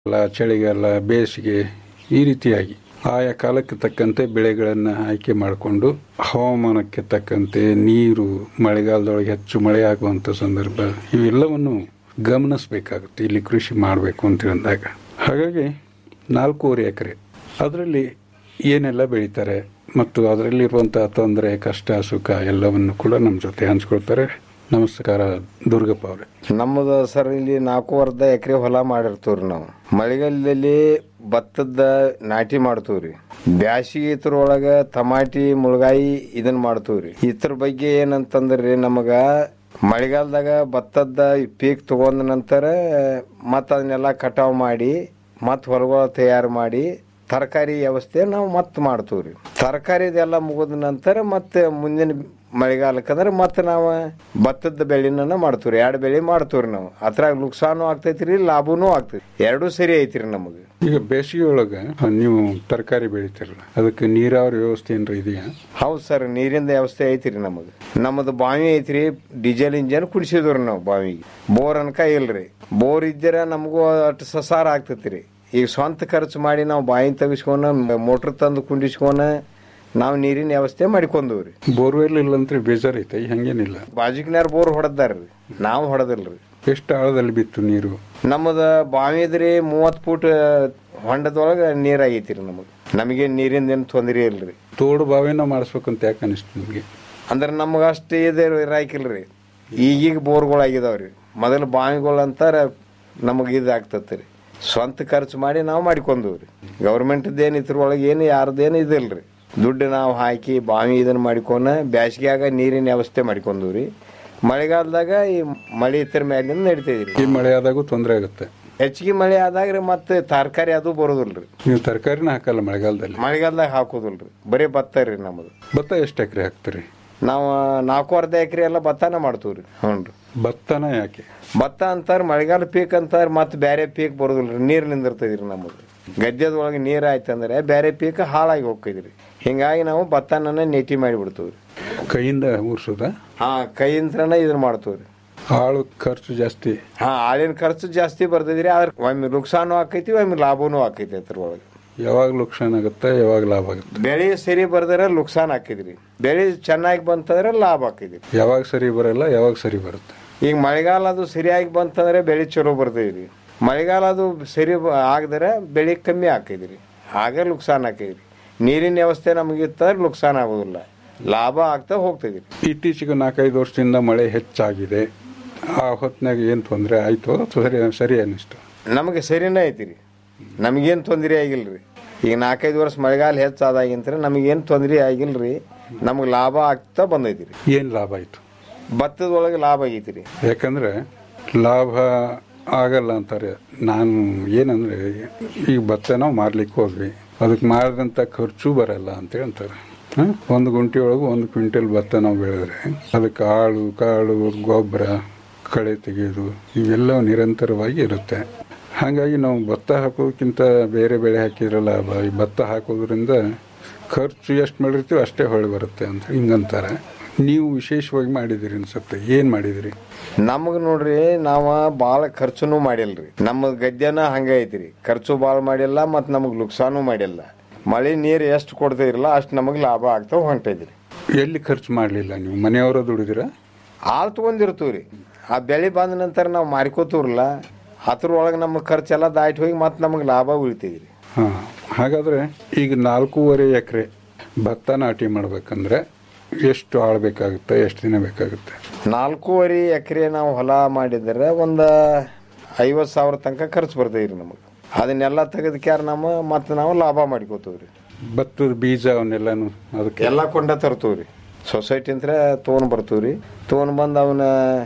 ಅಲ್ಲ ಚಳಿಗಾಲ ಬೇಸಿಗೆ ಈ ರೀತಿಯಾಗಿ ಆಯಾ ಕಾಲಕ್ಕೆ ತಕ್ಕಂತೆ ಬೆಳೆಗಳನ್ನು ಆಯ್ಕೆ ಮಾಡಿಕೊಂಡು ಹವಾಮಾನಕ್ಕೆ ತಕ್ಕಂತೆ ನೀರು ಮಳೆಗಾಲದೊಳಗೆ ಹೆಚ್ಚು ಮಳೆ ಆಗುವಂಥ ಸಂದರ್ಭ ಇವೆಲ್ಲವನ್ನು ಗಮನಿಸಬೇಕಾಗುತ್ತೆ ಇಲ್ಲಿ ಕೃಷಿ ಮಾಡಬೇಕು ಅಂತ ಅಂದಾಗ ಹಾಗಾಗಿ ನಾಲ್ಕೂವರೆ ಎಕರೆ ಅದರಲ್ಲಿ ಏನೆಲ್ಲ ಬೆಳೀತಾರೆ ಮತ್ತು ಅದರಲ್ಲಿರುವಂತಹ ತೊಂದರೆ ಕಷ್ಟ ಸುಖ ಎಲ್ಲವನ್ನು ಕೂಡ ನಮ್ಮ ಜೊತೆ ಹಂಚ್ಕೊಳ್ತಾರೆ ನಮಸ್ಕಾರ ದುರ್ಗಪ್ಪ ಅವರೇ ನಮ್ಮದು ಸರ್ ಇಲ್ಲಿ ನಾಲ್ಕೂವರ್ಧ ಎಕರೆ ಹೊಲ ಮಾಡಿರ್ತೀವ್ರಿ ನಾವು ಮಳೆಗಾಲದಲ್ಲಿ ಭತ್ತದ ನಾಟಿ ಮಾಡ್ತೀವ್ರಿ ಬ್ಯಾಸಿಗೆ ಇದ್ರೊಳಗ ಟಮಾಟಿ ಮುಳಗಾಯಿ ಇದನ್ನ ಮಾಡ್ತೀವ್ರಿ ಇದ್ರ ಬಗ್ಗೆ ಏನಂತಂದ್ರಿ ನಮಗ ಮಳೆಗಾಲದಾಗ ಭತ್ತದ ಪೀಕ್ ತಗೊಂಡ ನಂತರ ಮತ್ತೆ ಅದನ್ನೆಲ್ಲ ಕಟಾವ್ ಮಾಡಿ ಮತ್ತೆ ಹೊಲಗಳ ತಯಾರು ಮಾಡಿ ತರಕಾರಿ ವ್ಯವಸ್ಥೆ ನಾವು ಮತ್ತೆ ಮಾಡ್ತೀವ್ರಿ ತರಕಾರಿದೆಲ್ಲ ಮುಗಿದ ನಂತರ ಮತ್ತೆ ಮುಂದಿನ ಮಳೆಗಾಲಕ್ಕಂದ್ರೆ ಮತ್ತೆ ನಾವು ಭತ್ತದ ಬೆಳೆನ ಮಾಡ್ತೀವ್ರಿ ಎರಡು ಬೆಳೆ ಮಾಡ್ತೀವ್ರಿ ನಾವು ಅದ್ರಾಗ ನುಕ್ಸಾನು ಆಗ್ತೈತ್ರಿ ಲಾಭನೂ ಆಗ್ತೈತಿ ಎರಡೂ ಸರಿ ಐತ್ರಿ ನಮಗೆ ಈಗ ಬೇಸಿಗೆ ಒಳಗೆ ನೀವು ತರಕಾರಿ ಬೆಳಿತೀರಲ್ಲ ಅದಕ್ಕೆ ನೀರಾವರಿ ವ್ಯವಸ್ಥೆ ಏನಾರ ಇದೆಯಾ ಹೌದು ಸರ್ ನೀರಿನ ವ್ಯವಸ್ಥೆ ಐತ್ರಿ ನಮಗೆ ನಮ್ಮದು ಬಾವಿ ಐತ್ರಿ ಡೀಸೆಲ್ ಇಂಜನ್ ಕುಡಿಸಿದ್ರಿ ನಾವು ಬಾವಿಗೆ ಬೋರ್ ಅನ್ಕ ಇಲ್ರಿ ಬೋರ್ ಇದ್ದೀರ ನಮಗೂ ಅಷ್ಟು ಸಸಾರ ಆಗ್ತೈತ್ರಿ ಈಗ ಸ್ವಂತ ಖರ್ಚು ಮಾಡಿ ನಾವು ಬಾವಿ ತೆಗಿಸ್ಕೊಂಡ ಮೋಟ್ರ್ ತಂದು ಕುಂಡಿಸ್ಕೊಂಡ ನಾವು ನೀರಿನ ವ್ಯವಸ್ಥೆ ಮಾಡಿಕೊಂಡವ್ರಿ ಬೋರ್ವೆಲ್ ಇಲ್ಲಂದ್ರೆ ಬೇಜಾರೈತೆ ಹಂಗೇನಿಲ್ಲ ಬಾಜುಕಿನಾರ ಬೋರ್ ಹೊಡೆದಾರ್ರಿ ನಾವು ಹೊಡೆದಿಲ್ರಿ ಎಷ್ಟು ಆಳದಲ್ಲಿ ಬಿತ್ತು ನೀರು ನಮ್ಮದ ಬಾವಿ ಇದ್ರಿ ಮೂವತ್ತು ಫೂಟ್ ಹೊಂಡದೊಳಗೆ ನೀರ್ ಆಗೈತಿ ನಮಗೆ ನಮಗೆ ನೀರಿಂದ ಏನು ತೊಂದರೆ ಇಲ್ರಿ ತೋಡು ಬಾವಿನ ಮಾಡಿಸ್ಬೇಕಂತ ಯಾಕೆ ಅನಿಸ್ತು ನಿಮಗೆ ಅಂದ್ರೆ ನಮ್ಗೆ ಅಷ್ಟು ಇದೆ ಇರಾಕಿಲ್ರಿ ಈಗೀಗ ಬೋರ್ಗಳು ಆಗಿದಾವ್ರಿ ಮೊದಲು ಬಾವಿಗಳು ಅಂತಾರ ನಮಗೆ ಇದು ಆಗ್ತತ್ರಿ ರೀ ಸ್ವಂತ ಖರ್ಚು ಮಾಡಿ ನಾವು ಮಾಡಿಕೊಂಡವ್ರಿ ಗೌರ್ಮೆಂಟ್ದೇನು ಇದ್ರೊಳಗೆ ಏನು ಯಾರ್ದೇನು ಇದಿಲ್ರಿ ದುಡ್ಡು ನಾವು ಹಾಕಿ ಬಾವಿ ಇದನ್ನ ಮಾಡಿಕೊಂಡ ಬ್ಯಾಸಿಗ್ಯಾಗ ನೀರಿನ ವ್ಯವಸ್ಥೆ ಮಾಡಿಕೊಂಡವ್ರಿ ಮಳೆಗಾಲದಾಗ ಈ ಮಳೆ ಇತರ ಮ್ಯಾಲಿಂದ ನಡಿತೈತ್ರಿ ಈ ಮಳೆ ಆದಾಗೂ ತೊಂದರೆ ಆಗುತ್ತೆ ಹೆಚ್ಚಿಗೆ ಮಳೆ ಆದಾಗ ರೀ ಮತ್ತೆ ತರಕಾರಿ ಅದು ಬರೋದಿಲ್ರಿ ನೀವು ತರಕಾರಿನ ಹಾಕಲ್ಲ ಮಳೆಗಾಲದಲ್ಲಿ ಮಳೆಗಾಲದಾಗ ಹಾಕೋದಿಲ್ರಿ ಬರೀ ಭತ್ತ ರೀ ನಮ್ಮದು ಭತ್ತ ಎಷ್ಟು ಎಕರೆ ಹಾಕ್ತೀರಿ ನಾವು ನಾಲ್ಕು ಅರ್ಧ ಎಕರೆ ಎಲ್ಲ ಭತ್ತನ ಮಾಡ್ತೀವ್ರಿ ಹ್ಞೂ ರೀ ಭತ್ತನ ಯಾಕೆ ಭತ್ತ ಅಂತಾರ ಮಳೆಗಾಲ ಪೀಕ್ ಅಂತಾರ ಮತ್ತೆ ಬೇರೆ ಪೀಕ್ ಬರೋದಿಲ್ರಿ ನೀರ್ ನಿಂದಿರ್ತೈತ್ರಿ ನಮಗೆ ಗದ್ದೆದೊಳಗೆ ನೀರ್ ಆಯ್ತಂದ್ರೆ ಬೇರೆ ಪೀಕ್ ಹಾಳಾಗಿ ಹೋಗ್ತೈತ್ರಿ ಹಿಂಗಾಗಿ ನಾವು ಭತ್ತನ ನೆಟಿ ಮಾಡಿಬಿಡ್ತೀವ್ರಿ ಕೈಯಿಂದ ಊರ್ಸೋದ ಹಾ ಕೈಯಿಂತ್ರನ ಇದನ್ನ ಮಾಡ್ತೀವ್ರಿ ಆಳು ಖರ್ಚು ಜಾಸ್ತಿ ಹಾ ಆಳಿನ ಖರ್ಚು ಜಾಸ್ತಿ ಬರ್ತೈತ್ರಿ ಆದ್ರೆ ಒಮ್ಮೆ ನುಕ್ಸಾನು ಆಕೈತಿ ಒಮ್ಮೆ ಲಾಭನೂ ಆಕೈತಿ ಅದ್ರೊಳಗೆ ಯಾವಾಗ ಲುಕ್ಷಾನ್ ಆಗುತ್ತೆ ಯಾವಾಗ ಲಾಭ ಆಗುತ್ತೆ ಬೆಳೆ ಸರಿ ಬರ್ದಾರ ನುಕ್ಸಾನ್ ಆಕೈತ್ರಿ ಬೆಳೆ ಚೆನ್ನಾಗಿ ಬಂತಂದ್ರೆ ಲಾಭ ಆಕೈತಿ ಯಾವಾಗ ಸರಿ ಬರಲ್ಲ ಯಾವಾಗ ಸರಿ ಬರುತ್ತೆ ಈಗ ಮಳೆಗಾಲ ಅದು ಸರಿಯಾಗಿ ಬಂತಂದ್ರೆ ಬೆಳೆ ಚಲೋ ಬರ್ತೈತ್ರಿ ಮಳೆಗಾಲ ಅದು ಸರಿ ಬ- ಆಗದ್ರೆ ಬೆಳೆ ಕಮ್ಮಿ ಆಕೈತ್ರಿ ಆಗ ನುಕ್ಸಾನ್ ಆಕೈತ್ರಿ ನೀರಿನ ವ್ಯವಸ್ಥೆ ನಮಗಿತ್ತಂದ್ರೆ ನುಕ್ಸಾನ್ ಆಗೋದಿಲ್ಲ ಲಾಭ ಆಗ್ತಾ ಹೋಗ್ತೈತ್ರಿ ಇತ್ತೀಚೆಗೆ ನಾಲ್ಕೈದು ವರ್ಷದಿಂದ ಮಳೆ ಹೆಚ್ಚಾಗಿದೆ ಆ ಹೊತ್ನಾಗ ಏನು ತೊಂದರೆ ಆಯ್ತು ಸರಿ ಸರಿ ಅನ್ನಿಸ್ತು ನಮಗೆ ಸರಿನೇ ಐತಿರಿ ನಮಗೇನು ತೊಂದರೆ ಆಗಿಲ್ರಿ ಈಗ ನಾಲ್ಕೈದು ವರ್ಷ ಮಳೆಗಾಲ ಹೆಚ್ಚಾದಾಗಿಂತ್ರ ನಮಗೇನು ತೊಂದರೆ ಆಗಿಲ್ರಿ ನಮಗೆ ಲಾಭ ಆಗ್ತಾ ಬಂದೈತಿರಿ ಏನು ಲಾಭ ಆಯ್ತು ಭತ್ತದೊಳಗೆ ಲಾಭ ಆಗೈತಿರಿ ಯಾಕಂದ್ರೆ ಲಾಭ ಆಗಲ್ಲ ಅಂತಾರೆ ನಾನು ಏನಂದ್ರೆ ಈಗ ಭತ್ತ ನಾವು ಮಾರ್ಲಿಕ್ಕೆ ಹೋದ್ವಿ ಅದಕ್ಕೆ ಮಾಡಿದಂಥ ಖರ್ಚು ಬರಲ್ಲ ಅಂತೇಳಿ ಅಂತಾರೆ ಹ? ಒಂದು ಗುಂಟಿ ಒಳಗೆ ಒಂದು ಕ್ವಿಂಟಲ್ ಭತ್ತ ನಾವು ಬೆಳೆದ್ರೆ ಅದಕ್ಕೆ ಆಳು ಕಾಳು ಗೊಬ್ಬರ ಕಳೆ ತೆಗೆಯೋದು ಇವೆಲ್ಲ ನಿರಂತರವಾಗಿ ಇರುತ್ತೆ ಹಾಗಾಗಿ ನಾವು ಭತ್ತ ಹಾಕೋದಕ್ಕಿಂತ ಬೇರೆ ಬೆಳೆ ಹಾಕಿದ್ರೆ ಲಾಭ ಈ ಭತ್ತ ಹಾಕೋದ್ರಿಂದ ಖರ್ಚು ಎಷ್ಟು ಮಾಡಿರ್ತೀವಿ ಅಷ್ಟೇ ಹೊಳೆ ಬರುತ್ತೆ ಅಂತ ಹಿಂಗಂತಾರೆ ನೀವು ವಿಶೇಷವಾಗಿ ಮಾಡಿದಿರಿ ಅನ್ಸುತ್ತೆ ಏನು ಮಾಡಿದಿರಿ ನಮಗ್ ನೋಡ್ರಿ ನಾವ ಬಾಳ ಖರ್ಚುನು ಮಾಡಿಲ್ರಿ ನಮ್ಮ ಗದ್ದೆನ ಹಂಗ ಐತ್ರಿ ಖರ್ಚು ಬಾಳ ಮಾಡಿಲ್ಲ ಮತ್ ನಮಗ್ ನುಕ್ಸಾನು ಮಾಡಿಲ್ಲ ಮಳೆ ನೀರ್ ಎಷ್ಟು ಕೊಡ್ತಿರಲ್ಲ ಅಷ್ಟು ನಮಗ್ ಲಾಭ ಆಗ್ತಾ ಹೊಂಟೈತ್ರಿ ಎಲ್ಲಿ ಖರ್ಚು ಮಾಡಲಿಲ್ಲ ನೀವು ಮನೆಯವರ ದುಡಿದಿರ ಆಳ್ ತಗೊಂಡಿರ್ತೀವ್ರಿ ಆ ಬೆಳೆ ಬಂದ ನಂತರ ನಾವು ಮಾರ್ಕೋತೀವ್ರಲ್ಲ ಅದ್ರೊಳಗೆ ನಮ್ಮ ಖರ್ಚೆಲ್ಲ ದಾಟಿ ಹೋಗಿ ಮತ್ತೆ ನಮಗೆ ಲಾಭ ಉಳಿತೈತ್ರಿ ಹಾಂ ಹಾಗಾದರೆ ಈಗ ನಾಲ್ಕೂವರೆ ಎಕರೆ ಭತ್ತ ನಾಟಿ ಮಾಡ್ಬೇಕಂದ್ರೆ ಎಷ್ಟು ಆಳು ಬೇಕಾಗುತ್ತೆ ಎಷ್ಟು ದಿನ ಬೇಕಾಗುತ್ತೆ ನಾಲ್ಕೂವರೆ ಎಕರೆ ನಾವು ಹೊಲ ಮಾಡಿದ್ರೆ ಒಂದು ಐವತ್ತು ಸಾವಿರ ತನಕ ಖರ್ಚು ಬರ್ತೈತ್ರಿ ನಮಗೆ ಅದನ್ನೆಲ್ಲ ತೆಗೆದಕ್ಯಾರ ನಮ್ಮ ಮತ್ತೆ ನಾವು ಲಾಭ ಮಾಡ್ಕೋತೀವ್ರಿ ಭತ್ತದ ಬೀಜ ಅವನ್ನೆಲ್ಲನು ಅದಕ್ಕೆ ಎಲ್ಲ ಕೊಂಡ ತರ್ತೀವ್ರಿ ಸೊಸೈಟಿ ಅಂತ ತೊಗೊಂಡ್ ಬರ್ತೀವ್ರಿ ತೊಗೊಂಡ್ ಬಂದು ಅವನ್ನ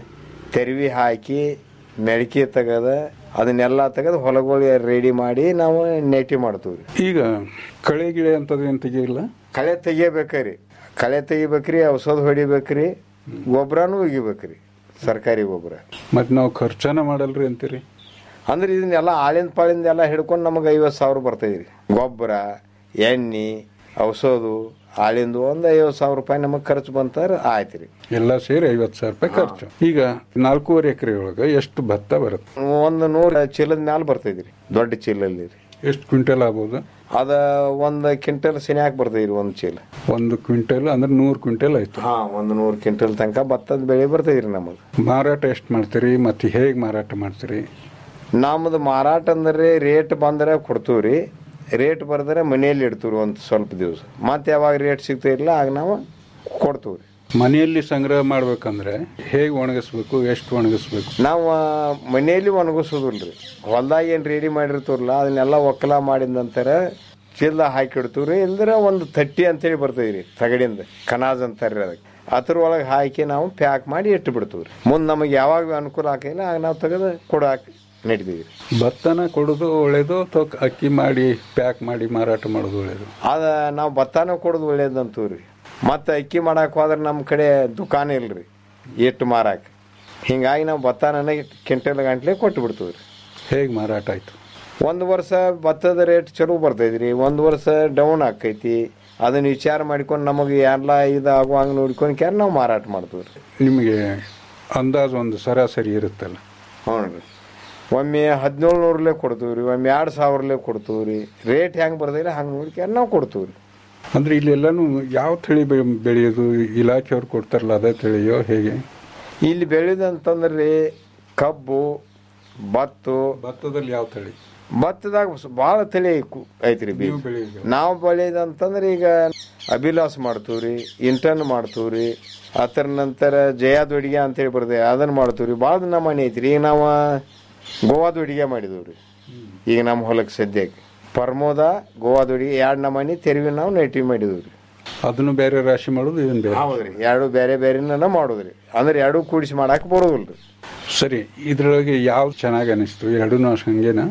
ತೆರವಿ ಹಾಕಿ ಮೆಳಕಿ ತೆಗದ ಅದನ್ನೆಲ್ಲ ತೆಗೆದು ಹೊಲಗಳು ರೆಡಿ ಮಾಡಿ ನಾವು ನೆಟಿ ಮಾಡ್ತೀವ್ರಿ ಈಗ ಕಳೆ ಗಿಳೆ ಅಂತದ್ದು ಏನು ತೆಗಿಯಿಲ್ಲ ಕಳೆ ತೆಗಿಬೇಕ್ರಿ ಕಳೆ ತೆಗಿಬೇಕ್ರಿ ಔಷಧ ಹೊಡಿಬೇಕ್ರಿ ಗೊಬ್ಬರನೂ ಒಗಿಬೇಕ್ರಿ ಸರ್ಕಾರಿ ಗೊಬ್ಬರ ಮತ್ತು ನಾವು ಖರ್ಚನ ಮಾಡಲ್ರಿ ಅಂತೀರಿ ಅಂದ್ರೆ ಇದನ್ನೆಲ್ಲ ಆಳಿಂದ ಪಾಳಿಂದ ಎಲ್ಲ ಹಿಡ್ಕೊಂಡು ನಮಗೆ ಐವತ್ತು ಸಾವಿರ ಬರ್ತೈತ್ರಿ ಗೊಬ್ಬರ ಎಣ್ಣೆ ಔಷಧ ಆಳಿಂದು ಒಂದು ಐವತ್ತು ಸಾವಿರ ರೂಪಾಯಿ ನಮಗೆ ಖರ್ಚು ಬಂತಾರೆ ಆಯ್ತು ರೀ ಎಲ್ಲ ಸೇರಿ ಐವತ್ತು ಸಾವಿರ ರೂಪಾಯಿ ಖರ್ಚು ಈಗ ನಾಲ್ಕೂವರೆ ಎಕರೆ ಒಳಗೆ ಎಷ್ಟು ಭತ್ತ ಬರುತ್ತೆ ಒಂದು ನೂರು ಚೀಲದ ಮ್ಯಾಲೆ ಬರ್ತೈತಿ ರೀ ದೊಡ್ಡ ಚೀಲಲ್ಲಿ ರೀ ಎಷ್ಟು ಕ್ವಿಂಟಲ್ ಆಗ್ಬೋದು ಅದ ಒಂದು ಕ್ವಿಂಟಲ್ ಸೆನ್ಯಾಕ್ ಬರ್ತೈತಿ ರೀ ಒಂದು ಚೀಲ ಒಂದು ಕ್ವಿಂಟಲ್ ಅಂದ್ರೆ ನೂರು ಕ್ವಿಂಟಲ್ ಆಯ್ತು ಹಾ ಒಂದು ನೂರು ಕ್ವಿಂಟಲ್ ತನಕ ಭತ್ತದ ಬೆಳೆ ಬರ್ತೈತಿ ರೀ ನಮಗೆ ಮಾರಾಟ ಎಷ್ಟು ಮಾಡ್ತೀರಿ ಮತ್ತೆ ಹೇಗೆ ಮಾರಾಟ ಮಾಡ್ತೀರಿ ನಮ್ದು ಮಾರಾಟ ಅಂದ್ರೆ ರೇಟ್ ಬಂದ್ರೆ ಕೊಡ್ತೀವಿ ರೀ ರೇಟ್ ಬರ್ದ್ರೆ ಮನೆಯಲ್ಲಿ ಇಡ್ತೀವಿ ಒಂದು ಸ್ವಲ್ಪ ದಿವಸ ಮತ್ತೆ ಯಾವಾಗ ರೇಟ್ ಸಿಗ್ತಿರಲಿಲ್ಲ ಆಗ ನಾವು ಕೊಡ್ತೀವಿ ರೀ ಮನೆಯಲ್ಲಿ ಸಂಗ್ರಹ ಮಾಡ್ಬೇಕಂದ್ರೆ ಹೇಗೆ ಒಣಗಿಸ್ಬೇಕು ಎಷ್ಟು ಒಣಗಿಸ್ಬೇಕು ನಾವು ಮನೆಯಲ್ಲಿ ಒಣಗಿಸೋದಿಲ್ಲ ರೀ ಹೊಲ್ದಾಗ ಏನು ರೆಡಿ ಮಾಡಿರ್ತೀವಲ್ಲ ಅದನ್ನೆಲ್ಲ ಒಕ್ಕಲ ಮಾಡಿದ ನಂತರ ಚೀಲ ಹಾಕಿಡ್ತೀವಿ ರೀ ಇಲ್ದ್ರೆ ಒಂದು ತಟ್ಟಿ ಅಂತೇಳಿ ಬರ್ತೈತಿ ರೀ ತಗಡಿಂದ ಕನಾಜ್ ಅಂತಾರೆ ಅದಕ್ಕೆ ಅದ್ರೊಳಗೆ ಹಾಕಿ ನಾವು ಪ್ಯಾಕ್ ಮಾಡಿ ಇಟ್ಟು ಬಿಡ್ತೀವಿ ರೀ ಮುಂದೆ ನಮಗೆ ಯಾವಾಗ ಅನುಕೂಲ ಆಕಿಲ್ಲ ಆಗ ನಾವು ತೆಗೆದು ಕೊಡಾಕ ನಡಿತೀವಿ ರೀ ಭತ್ತನ ಕೊಡೋದು ಒಳ್ಳೇದು ಅಥವಾ ಅಕ್ಕಿ ಮಾಡಿ ಪ್ಯಾಕ್ ಮಾಡಿ ಮಾರಾಟ ಮಾಡೋದು ಒಳ್ಳೇದು ಅದ ನಾವು ಭತ್ತನ ಕೊಡೋದು ಒಳ್ಳೇದು ಅಂತೀವಿ ರೀ ಮತ್ತು ಅಕ್ಕಿ ಮಾಡಕ್ಕೆ ಹೋದ್ರೆ ನಮ್ಮ ಕಡೆ ದುಕಾನ ಇಲ್ರಿ ಇಟ್ಟು ಮಾರಕ್ಕೆ ಹಿಂಗಾಗಿ ನಾವು ಭತ್ತನ ಕ್ವಿಂಟಲ್ ಗಂಟ್ಲೆ ಕೊಟ್ಟು ಬಿಡ್ತೀವಿ ರೀ ಹೇಗೆ ಮಾರಾಟ ಆಯ್ತು ಒಂದು ವರ್ಷ ಭತ್ತದ ರೇಟ್ ಚಲೋ ಬರ್ತೈತಿ ರೀ ಒಂದು ವರ್ಷ ಡೌನ್ ಆಕೈತಿ ಅದನ್ನ ವಿಚಾರ ಮಾಡ್ಕೊಂಡು ನಮಗೆ ಎಲ್ಲ ಇದು ಆಗುವಂಗೆ ನೋಡ್ಕೊಂಡು ಕ್ಯಾರ ನಾವು ಮಾರಾಟ ಮಾಡ್ತೀವಿ ರೀ ನಿಮಗೆ ಅಂದಾಜು ಒಂದು ಸರಾಸರಿ ಇರುತ್ತಲ್ಲ ಹ್ಞೂ ರೀ ಒಮ್ಮೆ ಹದಿನೇಳು ನೂರಲ್ಲೇ ಕೊಡ್ತೀವಿ ರೀ ಒಮ್ಮೆ ಎರಡು ಸಾವಿರಲ್ಲೇ ಕೊಡ್ತೀವಿ ರೀ ರೇಟ್ ಹೆಂಗೆ ಬರ್ತೈತಿ ಹಂಗೆ ನೋಡ್ಕ್ಯಾರ ನಾವು ಕೊಡ್ತೀವಿ ರೀ ಅಂದ್ರೆ ಇಲ್ಲೆಲ್ಲಾನು ಯಾವ ತಳಿ ಬೆ- ಬೆಳೆಯೋದು ಇಲಾಖೆಯವ್ರು ಕೊಡ್ತಾರಲ್ಲ ಅದೇ ತಳಿಯೋ ಹೇಗೆ ಇಲ್ಲಿ ಬೆಳೆದಂತಂದ್ರೆ ರೀ ಕಬ್ಬು ಭತ್ತು ಭತ್ತದಲ್ಲಿ ಯಾವ ತಳಿ ಭತ್ತದಾಗ ಭಾಳ ತಳಿ ಕು- ಐತ್ರಿ ಬೀಜ ನೀವು ಬೆಳೆಯೋದು ನಾವು ಬೆಳೆದಂತಂದ್ರೆ ಈಗ ಅಭಿಲಾಸ್ ಮಾಡ್ತೀವಿ ರೀ ಇಂಟನ್ ಮಾಡ್ತೀವಿ ರೀ ಅದರ ನಂತರ ಜಯಾದೊಡಿಗೆ ಅಂತೇಳಿ ಬರ್ತದೆ ಅದನ್ನ ಮಾಡ್ತೀವಿ ರೀ ಭಾಳ ನಮೂನಿ ಐತ್ರಿ ಈಗ ನಾವು ಗೋವಾದೊಡಿಗೆ ಮಾಡಿದೀವಿ ರೀ ಈಗ ನಮ್ಮ ಹೊಲಕ್ಕೆ ಸದ್ಯಕ್ಕೆ ಪರ್ಮೋದ ಗೋವಾದೊಡಿಗೆ ಎರಡು ನಮೂನಿ ತೆರವಿ ನಾವು ನೈಟಿ ಮಾಡಿದೀವಿ ರೀ ಅದನ್ನು ಬೇರೆ ರಾಶಿ ಮಾಡೋದು ಇದನ್ನು ಬೇರೆ ಹೌದ್ರಿ ಎರಡು ಬೇರೆ ಬೇರೆನ ಮಾಡೋದ್ರಿ ಅಂದ್ರೆ ಎರಡು ಕೂಡಿಸಿ ಮಾಡಕ್ಕೆ ಬರೋದಿಲ್ಲ ರೀ ಸರಿ ಇದ್ರೊಳಗೆ ಯಾವ್ದು ಚೆನ್ನಾಗಿ ಅನಿಸ್ತು ಎರಡೂ ಹಂಗೇನಾ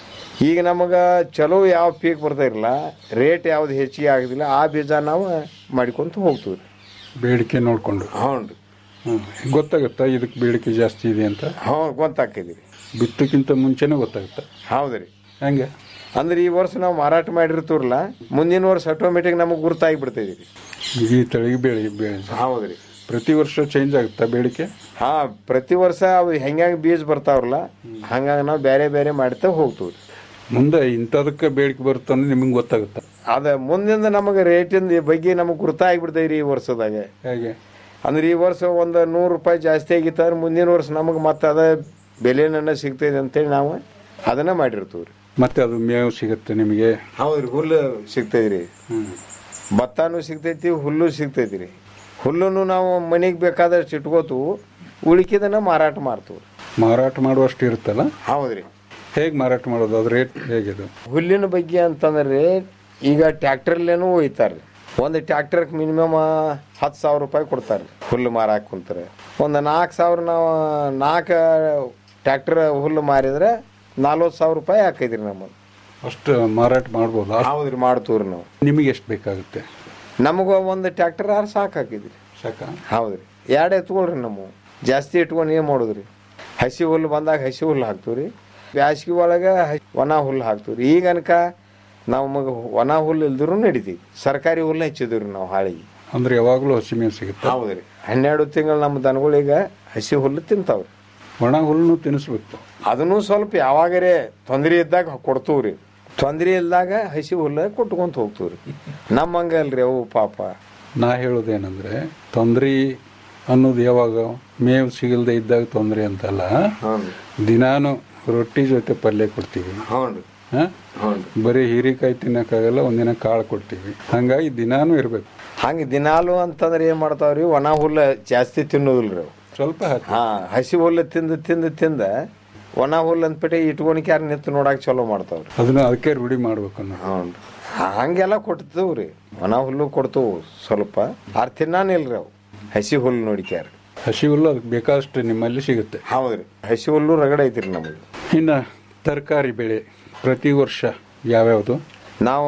ಈಗ ನಮಗೆ ಚಲೋ ಯಾವ ಪೀಕ್ ಬರ್ತಾ ಇರಲ್ಲ ರೇಟ್ ಯಾವ್ದು ಹೆಚ್ಚಿಗೆ ಆಗೋದಿಲ್ಲ ಆ ಬೀಜ ನಾವು ಮಾಡ್ಕೊಂತ ಹೋಗ್ತೀವಿ ರೀ ಬೇಡಿಕೆ ನೋಡಿಕೊಂಡು ಹ್ಞೂ ರೀ ಹ್ಮ್. ಗೊತ್ತಾಗುತ್ತಾ ಇದಕ್ಕೆ ಬೇಡಿಕೆ ಜಾಸ್ತಿ ಇದೆ ಅಂತ ಹ್ಞೂ ಗೊತ್ತಾಗ್ತೈತಿ ರೀ ಬಿತ್ತಕ್ಕಿಂತ ಮುಂಚೆನೇ ಗೊತ್ತಾಗುತ್ತಾ ಹೌದು ರೀ ಹೆಂಗೆ ಅಂದ್ರೆ ಈ ವರ್ಷ ನಾವು ಮಾರಾಟ ಮಾಡಿರ್ತೀವ್ರಲ್ಲ ಮುಂದಿನ ವರ್ಷ ಆಟೋಮೆಟಿಕ್ ನಮಗೆ ಗುರ್ತಾಗಿ ಬಿಡ್ತೈತಿ ರೀ ಈ ತಳಿಗೆ ಬೆಳೆ ಬೆಳೆ ಹೌದು ರೀ ಪ್ರತಿ ವರ್ಷ ಚೇಂಜ್ ಆಗುತ್ತಾ ಬೇಡಿಕೆ ಹಾ ಪ್ರತಿ ವರ್ಷ ಅವು ಹೆಂಗಾಗಿ ಬೀಜ ಬರ್ತಾವ್ರಲ್ಲ ಹಂಗಾಗಿ ನಾವು ಬೇರೆ ಬೇರೆ ಮಾಡ್ತಾ ಹೋಗ್ತೀವಿ ರೀ ಮುಂದೆ ಇಂಥದಕ್ಕೆ ಬೇಡಿಕೆ ಬರುತ್ತೆ ಅಂದ್ರೆ ನಿಮಗೆ ಗೊತ್ತಾಗುತ್ತಾ ಅದ ಮುಂದಿಂದ ನಮಗೆ ರೇಟಿಂದ ಬಗ್ಗೆ ನಮಗೆ ಗುರ್ತಾಗಿ ಬಿಡ್ತೈತಿ ರೀ ಈ ವರ್ಷದಾಗ ಹೇಗೆ ಅಂದ್ರೆ ಈ ವರ್ಷ ಒಂದು ನೂರು ರೂಪಾಯಿ ಜಾಸ್ತಿ ಆಗಿತ್ತು ಅಂದ್ರೆ ಮುಂದಿನ ವರ್ಷ ನಮಗೆ ಮತ್ತೆ ಅದ ಬೆಲೆನ ಸಿಗ್ತೈತೆ ಅಂತೇಳಿ ನಾವು ಅದನ್ನ ಮಾಡಿರ್ತೀವಿ ರೀ ಮತ್ತೆ ಅದು ಮೇವು ಸಿಗುತ್ತೆ ನಿಮಗೆ ಹೌದ್ರಿ ಹುಲ್ಲು ಸಿಗ್ತೈತಿ ರೀ ಹ್ಮ್. ಭತ್ತನೂ ಸಿಗ್ತೈತಿ ಹುಲ್ಲು ಸಿಗ್ತೈತಿ ರೀ ಹುಲ್ಲನ್ನು ನಾವು ಮನೆಗೆ ಬೇಕಾದಷ್ಟು ಇಟ್ಕೋತು ಉಳಿಕಿದನ್ನ ಮಾರಾಟ ಮಾಡ್ತೀವಿ ಮಾರಾಟ ಮಾಡುವಷ್ಟು ಇರುತ್ತಲ್ಲ ಹೌದ್ರಿ ಹೇಗೆ ಮಾರಾಟ ಮಾಡೋದು ಅದು ರೇಟ್ ಹೇಗಿದು ಹುಲ್ಲಿನ ಬಗ್ಗೆ ಅಂತಂದ್ರೆ ಈಗ ಟ್ಯಾಕ್ಟರ್ಲೇನು ಒಯ್ತಾರೆ ಒಂದು ಟ್ಯಾಕ್ಟರ್ಗೆ ಮಿನಿಮಮ್ ಹತ್ತು ಸಾವಿರ ರೂಪಾಯಿ ಕೊಡ್ತಾರೆ ಹುಲ್ಲು ಮಾರಾಕ್ ಕುಂತಾರೆ ಒಂದು ನಾಲ್ಕು ಸಾವಿರ ನಾವು ನಾಲ್ಕು ಟ್ಯಾಕ್ಟರ್ ಹುಲ್ಲು ಮಾರಿದ್ರೆ ನಲ್ವತ್ತು ಸಾವಿರ ರೂಪಾಯಿ ಹಾಕೈತ್ರಿ ನಮ್ಮದು ಅಷ್ಟು ಮಾರಾಟ ಮಾಡ್ಬೋದು ಅಷ್ಟ್- ಹೌದ್ರಿ ಮಾಡ್ತೀವ್ರಿ ನಾವು ನಿಮಗೆ ಎಷ್ಟು ಬೇಕಾಗುತ್ತೆ ನಮಗೆ ಒಂದು ಟ್ಯಾಕ್ಟರ್ ಆರು ಸಾಕು ಹಾಕಿದ್ರಿ ಸಾಕ ಹೌದ್ರಿ ಎರಡು ಎತ್ಕೊಳ್ರಿ ನಮ್ಮ ಜಾಸ್ತಿ ಇಟ್ಕೊಂಡು ಏನು ಮಾಡೋದ್ರಿ ಹಸಿ ಹುಲ್ಲು ಬಂದಾಗ ಹಸಿ ಹುಲ್ಲು ಹಾಕ್ತೀವಿ ರೀ ಬ್ಯಾಸ್ಗಿ ಒಳಗೆ ಹಸಿ- ಒಣ ಹುಲ್ಲು ಹಾಕ್ತೀವಿ ರೀ ಈಗ ಅನ್ಕ ನಮಗೆ ಒಣ ಹುಲ್ಲು ಇಲ್ದ್ರು ನಡಿತೀವಿ ಸರ್ಕಾರಿ ಹುಲ್ಲು ಹಚ್ಚಿದ್ವಿ ನಾವು ಹಾಳಿಗೆ ಅಂದ್ರೆ ಯಾವಾಗಲೂ ಹಸಿ ಮೇವು ಸಿಗುತ್ತೆ ಹೌದ್ರಿ ಹನ್ನೆರಡು ತಿಂಗಳು ನಮ್ಮ ದನಗಳಿಗೆ ಹಸಿ ಹುಲ್ಲು ತಿಂತಾವ್ರಿ ಒಣ ಹುಲ್ಲನ್ನು ತಿನ್ನಿಸ್ಬೇಕು ಅದನ್ನು ಸ್ವಲ್ಪ ಯಾವಾಗರೇ ತೊಂದರೆ ಇದ್ದಾಗ ಕೊಡ್ತೀವಿ ರೀ ತೊಂದರೆ ಇಲ್ದಾಗ ಹಸಿ ಹುಲ್ಲು ಕೊಟ್ಕೊಂತ ಹೋಗ್ತೀವಿ ರೀ ನಮ್ಮ ಹಂಗಲ್ರಿ ಅವು ಪಾಪ ನಾ ಹೇಳೋದೇನಂದ್ರೆ ತೊಂದ್ರೆ ಅನ್ನೋದು ಯಾವಾಗ ಮೇವು ಸಿಗಲ್ದೆ ಇದ್ದಾಗ ತೊಂದರೆ ಅಂತಲ್ಲ ಹ್ಞೂ ದಿನಾನು ರೊಟ್ಟಿ ಜೊತೆ ಪಲ್ಯ ಕೊಡ್ತೀವಿ ಹ್ಞೂ ರೀ ಹಾ? ಹ್ಞೂ ಬರೀ ಹೀರಿಕಾಯಿ ತಿನ್ನಕ್ಕಾಗಲ್ಲ ಒಂದಿನ ಕಾಳು ಕೊಡ್ತೀವಿ ಹಂಗಾಗಿ ದಿನಾನು ಇರ್ಬೇಕು ಹಂಗೆ ದಿನಾಲು ಅಂತಂದ್ರೆ ಏನು ಮಾಡ್ತಾವ್ರಿ ಒಣ ಹುಲ್ಲು ಜಾಸ್ತಿ ತಿನ್ನೋದಿಲ್ರಿ ಅವು ಸ್ವಲ್ಪ ಹಾಕಿ ಹಾ ಹಸಿ ಹುಲ್ಲು ತಿಂದು ತಿಂದು ತಿಂದ ಒಣ ಹುಲ್ಲು ಅಂದ್ಬಿಟ್ಟು ಇಟ್ಕೊಳಕ್ಕೆ ಯಾರು ನಿಂತು ನೋಡಕ್ಕೆ ಚಲೋ ಮಾಡ್ತಾವ್ರಿ ಅದನ್ನ ಅದಕ್ಕೆ ರೂಢಿ ಮಾಡ್ಬೇಕು ಅನ್ನೋ ಹ್ಞೂ ಹಂಗೆಲ್ಲ ಕೊಡ್ತೀವಿ ರೀ ಒಣ ಹುಲ್ಲು ಕೊಡ್ತೀವಿ ಸ್ವಲ್ಪ ಆರು ತಿನ್ನಾನಿಲ್ರಿ ಅವು ಹಸಿ ಹುಲ್ಲು ನೋಡಿಕ್ಯಾರ ಹಸಿ ಹುಲ್ಲು ಅದಕ್ಕೆ ಬೇಕಾದಷ್ಟು ನಿಮ್ಮಲ್ಲಿ ಸಿಗುತ್ತೆ ಹೌದ್ರಿ ಹಸಿ ಹುಲ್ಲು ರಗಡ ಐತ್ರಿ ನಮಗೆ ಇನ್ನು ತರಕಾರಿ ಬೆಳೆ ಪ್ರತಿ ವರ್ಷ ಯಾವ್ಯಾವುದು ನಾವು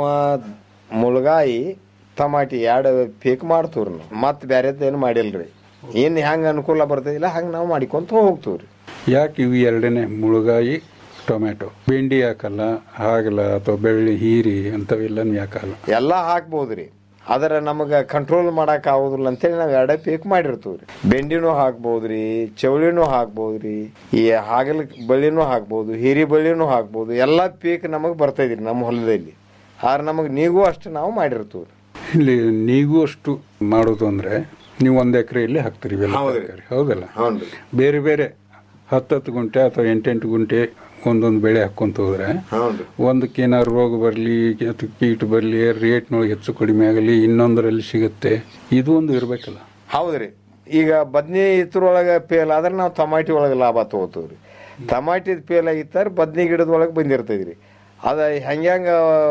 ಮುಳ್ಗಾಯಿ ಟಮಾಟಿ ಎರಡು ಪೀಕ್ ಮಾಡ್ತೀವ್ರಿ ನಾವು ಮತ್ತೆ ಬೇರೆದೇನು ಮಾಡಿಲ್ರಿ ಇನ್ನು ಹೆಂಗೆ ಅನುಕೂಲ ಬರ್ತದಿಲ್ಲ ಹಂಗೆ ನಾವು ಮಾಡ್ಕೊಂತ ಹೋಗ್ತೀವಿ ರೀ ಯಾಕೆ ಇವು ಎರಡನೇ ಮುಳುಗಾಯಿ ಟೊಮ್ಯಾಟೊ ಬೆಂಡಿ ಹಾಕಲ್ಲ ಹಾಗಲ ಅಥವಾ ಬೆಳ್ಳಿ ಹೀರಿ ಅಂಥವೆಲ್ಲನೂ ಯಾಕಲ್ಲ ಎಲ್ಲ ಹಾಕ್ಬೋದ್ರಿ ಆದ್ರೆ ನಮಗೆ ಕಂಟ್ರೋಲ್ ಮಾಡಕ್ ಆಗೋದಿಲ್ಲ ಅಂತೇಳಿ ನಾವು ಎರಡೇ ಪೀಕ್ ಮಾಡಿರ್ತೀವ್ರಿ ಬೆಂಡಿನೂ ಹಾಕ್ಬೋದ್ರಿ ಚೌಳಿನೂ ಹಾಕ್ಬೋದ್ರಿ ಈ ಹಾಗಲ ಬಳ್ಳಿನೂ ಹಾಕ್ಬೋದು ಹೀರಿ ಬಳ್ಳಿನೂ ಹಾಕ್ಬೋದು ಎಲ್ಲ ಪೀಕ್ ನಮಗೆ ಬರ್ತೈದ್ರಿ ನಮ್ಮ ಹೊಲದಲ್ಲಿ ಆದ್ರೆ ನಮಗೆ ನೀಗೂ ಅಷ್ಟು ನಾವು ಮಾಡಿರ್ತೀವ್ರಿ ಇಲ್ಲಿ ನೀವು ಅಷ್ಟು ಮಾಡೋದು ಅಂದ್ರೆ ನೀವು ಒಂದು ಎಕರೆಯಲ್ಲಿ ಹಾಕ್ತೀರಿ ಇವೆಲ್ಲ ಹೌದ್ರಿ. ತರಕಾರಿ ಹೌದಲ್ಲ ಹೌನ್ರಿ ಬೇರೆ ಬೇರೆ ಹತ್ತತ್ತು ಗುಂಟೆ ಅಥವಾ ಎಂಟೆಂಟು ಗುಂಟೆ ಒಂದೊಂದು ಬೆಳೆ ಹಾಕ್ಕೊಂತ ಹೋದ್ರೆ ಹೌನ್ರಿ ಒಂದಕ್ಕೆ ಏನಾದ್ರು ರೋಗ ಬರಲಿ ಅಥವಾ ಕೀಟ ಬರಲಿ ರೇಟ್ನೊಳಗೆ ಹೆಚ್ಚು ಕಡಿಮೆ ಆಗಲಿ ಇನ್ನೊಂದರಲ್ಲಿ ಸಿಗುತ್ತೆ ಇದು ಒಂದು ಇರಬೇಕಲ್ಲ ಹೌದ್ರಿ ಈಗ ಬದ್ನಿ ಇದ್ರೊಳಗೆ ಪೇಲ್ ಆದ್ರೆ ನಾವು ಟಮಾಟಿ ಒಳಗೆ ಲಾಭ ತಗೋತೀವ್ರಿ ಟಮಾಟಿದ ಪೇಲ್ ಆಗಿತ್ತಾರ ಬದ್ನಿ ಗಿಡದ ಒಳಗೆ ಬಂದಿರ್ತೈದ್ರಿ ಅದ ಹೆಂಗ್ಯಾಂಗ